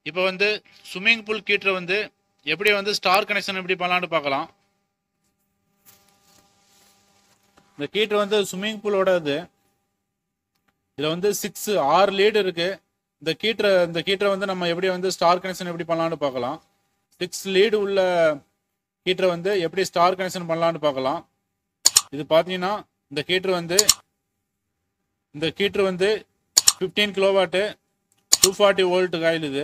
இப்போ வந்து swimming pool கீட்டரை வந்து எப்படி வந்து ஸ்டார் கனெக்ஷன் எப்படி பண்ணலான்னு பார்க்கலாம் இந்த கீட்டர் வந்து ஸ்விம்மிங் பூலோட இது இதில் வந்து சிக்ஸ் ஆறு லீடு இருக்கு இந்த கீட்டரை இந்த கீட்டரை வந்து நம்ம எப்படி வந்து ஸ்டார் கனெக்ஷன் எப்படி பண்ணலான்னு பார்க்கலாம் சிக்ஸ் லீடு உள்ள கீட்டரை வந்து எப்படி ஸ்டார் கனெக்ஷன் பண்ணலான்னு பார்க்கலாம் இது பார்த்தீங்கன்னா இந்த கீட்டர் வந்து இந்த கீட்டர் வந்து fifteen kilowatt two forty volt coil இது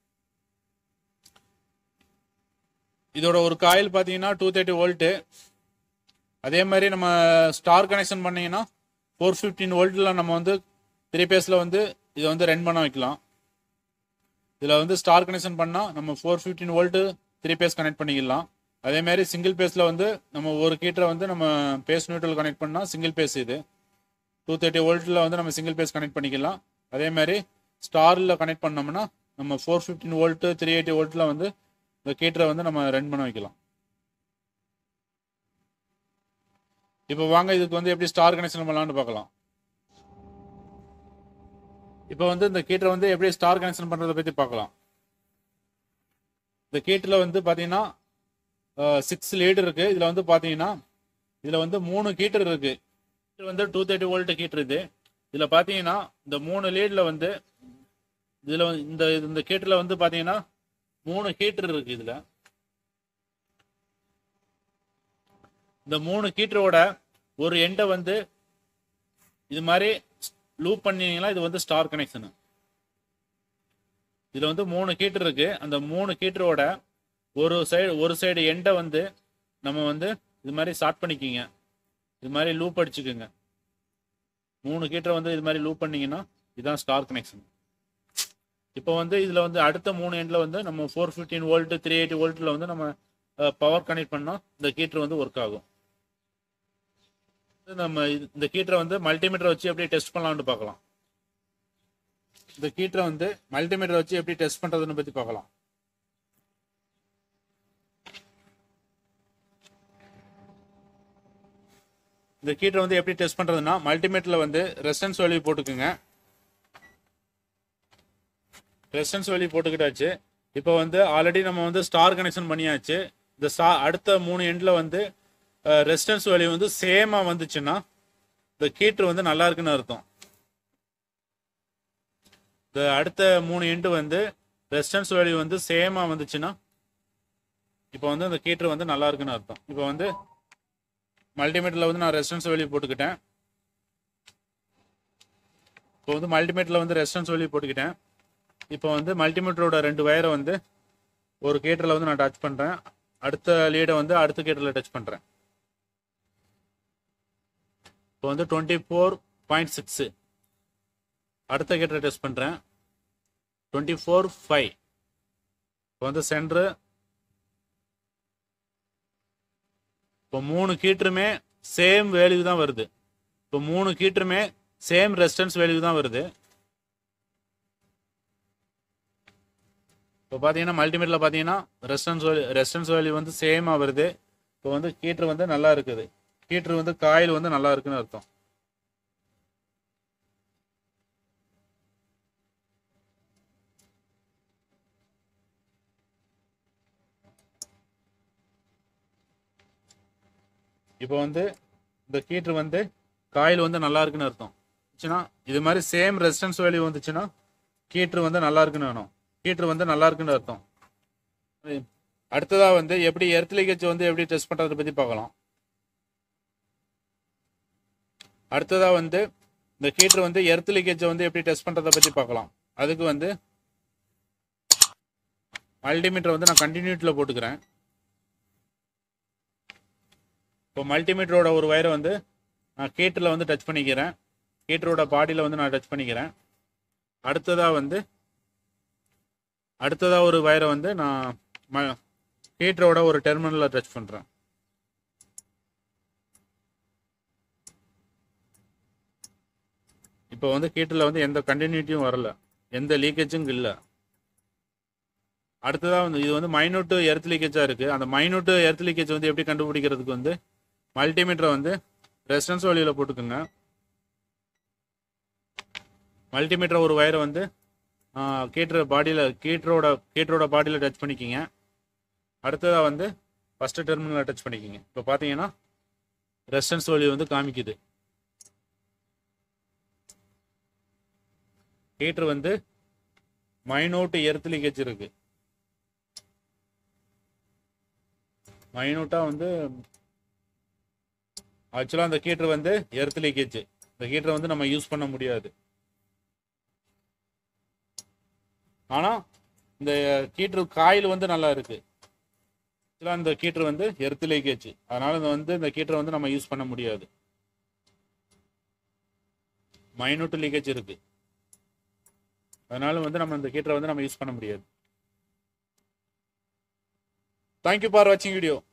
இதோட ஒரு காயில் பார்த்தீங்கன்னா டூ தேர்ட்டி வோல்ட்டு அதே மாதிரி நம்ம ஸ்டார் கனெக்ஷன் பண்ணீங்கன்னா ஃபோர் ஃபிஃப்டீன் வோல்ட்டில் நம்ம வந்து த்ரீ பேஸில் வந்து இதை வந்து ரன் பண்ண வைக்கலாம் இதில் வந்து ஸ்டார் கனெக்ஷன் பண்ணால் நம்ம four fifteen volt three phase connect பண்ணிக்கலாம் அதே மாதிரி சிங்கிள் பேஸில் வந்து நம்ம ஒரு கீட்டரை வந்து நம்ம பேஸ் நியூட்ரல் கனெக்ட் பண்ணால் சிங்கிள் பேஸ் இது டூ தேர்ட்டி வோல்ட்டில் வந்து நம்ம சிங்கிள் பேஸ் கனெக்ட் பண்ணிக்கலாம் அதே மாதிரி ஸ்டாரில் கனெக்ட் பண்ணோம்னா நம்ம four fifteen volt three eighty வோல்ட்டில் வந்து இந்த கீட்டரை வந்து நம்ம ரன் பண்ண வைக்கலாம் இப்போ வாங்க இதுக்கு வந்து எப்படி ஸ்டார் கனெக்ஷன் பண்ணலாம்னு பார்க்கலாம் இப்போ வந்து இந்த கீட்டரை வந்து எப்படி ஸ்டார் கனெக்ஷன் பண்ணுறதை பற்றி பார்க்கலாம் இந்த கீட்டில் வந்து பார்த்தீங்கன்னா சிக்ஸ் லீடர் இருக்கு இதில் வந்து பார்த்தீங்கன்னா இதில் வந்து மூணு கீட்டர் இருக்கு இது வந்து டூ தேர்ட்டி வோல்ட் கீட்டர் இது இதில் பார்த்தீங்கன்னா இந்த மூணு லீடில் வந்து இதில் இந்த இந்த கீட்டரில் வந்து பார்த்தீங்கன்னா மூணு ஹீட்டர் இருக்கு இதில் இந்த மூணு ஹீட்டரோட ஒரு எண்டை வந்து இது மாதிரி லூப் பண்ணீங்கன்னா இது வந்து ஸ்டார் கனெக்ஷனு இதில் வந்து மூணு ஹீட்டர் இருக்கு அந்த மூணு ஹீட்டரோட ஒரு சைடு ஒரு சைடு எண்டை வந்து நம்ம வந்து இது மாதிரி ஷார்ட் பண்ணிக்கிங்க இது மாதிரி லூப் அடிச்சுக்குங்க மூணு கீட்டரை வந்து இது மாதிரி லூப் பண்ணீங்கன்னா இதுதான் ஸ்டார் கனெக்ஷன் இப்போ வந்து இதில் வந்து அடுத்த மூணு எண்டில் வந்து நம்ம four fifteen volt three eighty வோல்ட்டில் வந்து நம்ம பவர் கனெக்ட் பண்ணால் இந்த கீட்டர் வந்து ஒர்க் ஆகும் நம்ம இது- இந்த கீட்டரை வந்து மல்டிமீட்டரை வச்சு எப்படி டெஸ்ட் பண்ணலாம்னு பார்க்கலாம் இந்த கீட்டரை வந்து மல்டிமீட்டரை வச்சு எப்படி டெஸ்ட் பண்ணுறதுன்னு பற்றி பார்க்கலாம் இந்த கீட்டரை வந்து எப்படி டெஸ்ட் பண்ணுறதுன்னா மல்டிமீட்டரில் வந்து ரெசிஸ்டன்ஸ் வேல்யூ போட்டுக்குங்க ரெசிஸ்டன்ஸ் வேல்யூ போட்டுக்கிட்டாச்சு இப்போ வந்து ஆல்ரெடி நம்ம வந்து ஸ்டார் கனெக்ஷன் பண்ணியாச்சு இந்த ஸ்டா அடுத்த மூணு எண்டில் வந்து ரெசிஸ்டன்ஸ் வேல்யூ வந்து சேமாக வந்துச்சுன்னா இந்த கீட்டர் வந்து நல்லா இருக்குன்னு அர்த்தம் இந்த அடுத்த மூணு எண்டு வந்து ரெசிஸ்டன்ஸ் வேல்யூ வந்து சேமாக வந்துச்சுன்னா இப்போ வந்து அந்த கீட்டர் வந்து நல்லா இருக்குன்னு அர்த்தம் இப்போ வந்து மல்டிமீட்டரில் வந்து நான் ரெசிஸ்டன்ஸ் வேல்யூ போட்டுக்கிட்டேன் இப்போ வந்து மல்டிமீட்டரில் வந்து ரெசிஸ்டன்ஸ் வேல்யூ போட்டுக்கிட்டேன் இப்போ வந்து மல்டிமீட்டரோட ரெண்டு வயரை வந்து ஒரு கேட்டரில் வந்து நான் டச் பண்ணுறேன் அடுத்த லீடை வந்து அடுத்த கேட்டரில் டச் பண்ணுறேன் இப்போ வந்து டுவெண்ட்டி ஃபோர் பாயிண்ட் சிக்ஸு அடுத்த கேட்டரை டெஸ்ட் பண்ணுறேன் டுவெண்ட்டி ஃபோர் ஃபைவ் இப்போ வந்து சென்ட்ரு இப்போ மூணு கீட்டருமே சேம் வேல்யூ தான் வருது இப்போ மூணு கீட்டருமே சேம் ரெசிஸ்டன்ஸ் வேல்யூ தான் வருது இப்போ பார்த்தீங்கன்னா மல்டிமீட்டரில் பார்த்தீங்கன்னா ரெசிஸ்டன்ஸ் வேல்யூ ரெசிஸ்டன்ஸ் வேல்யூ வந்து சேமாக வருது இப்போ வந்து கீட்டர் வந்து நல்லா இருக்குது கீட்டர் வந்து காயில் வந்து நல்லா இருக்குன்னு அர்த்தம் இப்போ வந்து இந்த கீட்டர் வந்து காயில் வந்து நல்லா இருக்குன்னு அர்த்தம் இருந்துச்சுன்னா இது மாதிரி சேம் ரெசிஸ்டன்ஸ் வேல்யூ வந்துச்சுன்னா கீட்டர் வந்து நல்லா இருக்குன்னு வேணும் கீட்டர் வந்து நல்லா இருக்குன்னு அர்த்தம் அடுத்ததா வந்து எப்படி எர்த் லீக்கேஜ் வந்து எப்படி டெஸ்ட் பண்றதை பத்தி பார்க்கலாம் அடுத்ததா வந்து இந்த ஹீட்டர் வந்து எர்த் லீக்கேஜ் வந்து எப்படி டெஸ்ட் பண்றதை பத்தி பார்க்கலாம் அதுக்கு வந்து மல்டிமீட்டர் வந்து நான் கண்டினியூட்டில் போட்டுக்கிறேன் இப்போ மல்டிமீட்டரோட ஒரு வயரை வந்து நான் ஹீட்டரில் வந்து டச் பண்ணிக்கிறேன் ஹீட்டரோட பாடியில் வந்து நான் டச் பண்ணிக்கிறேன் அடுத்ததாக வந்து அடுத்ததாக ஒரு வயரை வந்து நான் ம ஹீட்டரோட ஒரு டெர்மினலில் டச் பண்ணுறேன் இப்போ வந்து ஹீட்டரில் வந்து எந்த கண்டினியூட்டியும் வரல எந்த லீக்கேஜும் இல்லை அடுத்ததாக வந்து இது வந்து மைனூட்டு எர்த் லீக்கேஜாக இருக்குது அந்த மைனூட்டு எர்த் லீக்கேஜ் வந்து எப்படி கண்டுபிடிக்கிறதுக்கு வந்து மல்டிமீட்டரை வந்து ரெசிஸ்டன்ஸ் வழியில் போட்டுக்கோங்க மல்டிமீட்டர் ஒரு வயரை வந்து கேட்ரு பாடியில் கேட்ரோட கேட்ரோட பாடியில் டச் பண்ணிக்கிங்க அடுத்ததாக வந்து ஃபஸ்ட்டு டெர்மினலில் டச் பண்ணிக்கிங்க இப்போ பார்த்தீங்கன்னா ரெஸ்டன்ஸ் வேல்யூ வந்து காமிக்குது ஹீட்ரு வந்து மைனூட் எர்த் லீக்கேஜ் இருக்கு மைனூட்டாக வந்து ஆக்சுவலாக அந்த ஹீட்ரு வந்து எர்த் லீக்கேஜ் இந்த ஹீட்டரை வந்து நம்ம யூஸ் பண்ண முடியாது ஆனால் இந்த ஹீட்ரு காயில் வந்து நல்லா இருக்கு ஆக்சுவலாக இந்த ஹீட்ரு வந்து எர்த் லீக்கேஜ் அதனால இந்த வந்து இந்த ஹீட்டரை வந்து நம்ம யூஸ் பண்ண முடியாது மைனூட் லீக்கேஜ் இருக்கு அதனால வந்து நம்ம இந்த ஹீட்டரை வந்து நம்ம யூஸ் பண்ண முடியாது தேங்க்யூ ஃபார் வாட்சிங் வீடியோ